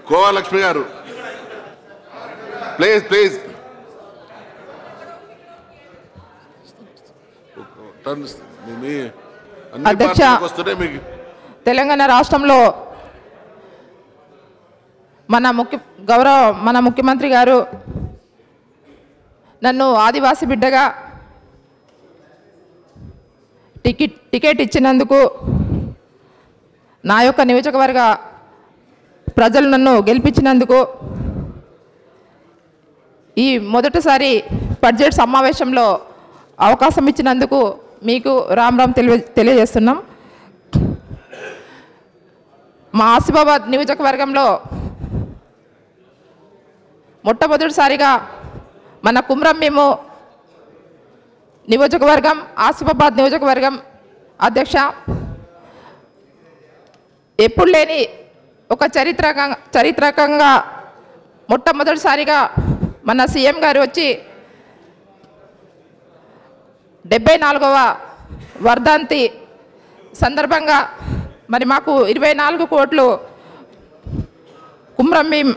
కోవా లక్ష్మి గారు please please turn మీ- మీ అన్ని అధ్యక్ష. పార్టీలకు వస్తున్నాయి మీకు తెలంగాణ రాష్ట్రంలో మన ముఖ్య గౌరవ మన ముఖ్యమంత్రి గారు నన్ను ఆదివాసి బిడ్డగా టికెట్ టికెట్ ఇచ్చినందుకు నా యొక్క నియోజకవర్గ ప్రజలు నన్ను గెలిపించినందుకు ఈ మొదటిసారి బడ్జెట్ సమావేశంలో అవకాశం ఇచ్చినందుకు మీకు రామ్ రామ్ తెలియ తెలియజేస్తున్నాం మా ఆసిఫాబాద్ నియోజకవర్గంలో మొట్టమొదటిసారిగా మన కుమ్రం మేము నియోజకవర్గం ఆసిఫాబాద్ నియోజకవర్గం అధ్యక్ష ఎప్పుడు లేని ఒక చరిత్రక చరిత్రకంగా మొట్టమొదటిసారిగా మన సీఎం గారు వచ్చి డెబ్బై నాలుగవ వర్ధంతి సందర్భంగా మరి మాకు ఇరవై నాలుగు కోట్లు Kumram Bheem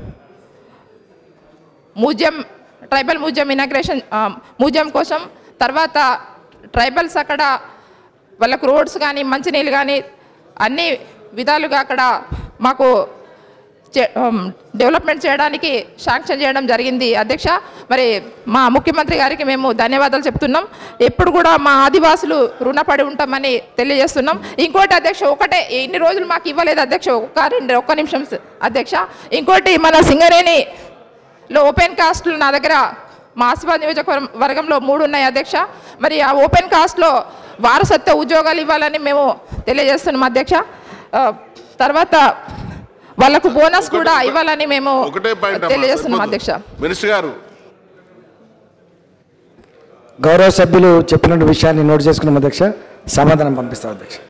museum tribal museum inauguration ఆ, మ్యూజియం కోసం తర్వాత ట్రైబల్స్ అక్కడ వాళ్ళకు రోడ్స్ కానీ మంచినీళ్ళు కానీ అన్ని విధాలుగా అక్కడ మాకు చే- ఆమ్, డెవలప్మెంట్ చేయడానికి శాంక్షన్ చేయడం జరిగింది అధ్యక్ష మరి మా ముఖ్యమంత్రి గారికి మేము ధన్యవాదాలు చెప్తున్నాం ఎప్పుడు కూడా మా ఆదివాసులు రుణపడి ఉంటామని తెలియజేస్తున్నాం ఇంకోటి అధ్యక్ష ఒకటే ఇన్ని రోజులు మాకు ఇవ్వలేదు అధ్యక్ష ఒక్క రెండు ఒక్క నిమిషం స- అధ్యక్ష ఇంకోటి మన సింగరేణిలో ఓపెన్ కాస్ట్లు నా దగ్గర మా ఆసిఫాబాద్ నియోజకవర్గంలో మూడు ఉన్నాయి అధ్యక్ష మరి ఆ ఓపెన్ కాస్ట్లో వారసత్వ ఉద్యోగాలు ఇవ్వాలని మేము తెలియజేస్తున్నాం అధ్యక్ష ఆ, తర్వాత వాళ్ళకు బోనస్ కూడా ఇవ్వాలని మేము ఒకటే పాయింట్ అమ్మా, తెలియజేస్తున్నాం సరిపోదు. అధ్యక్ష మినిస్టర్ గారు గౌరవ సభ్యులు చెప్పిన విషయాన్ని నోట్ చేసుకున్నాం అధ్యక్ష సమాధానం పంపిస్తాం అధ్యక్ష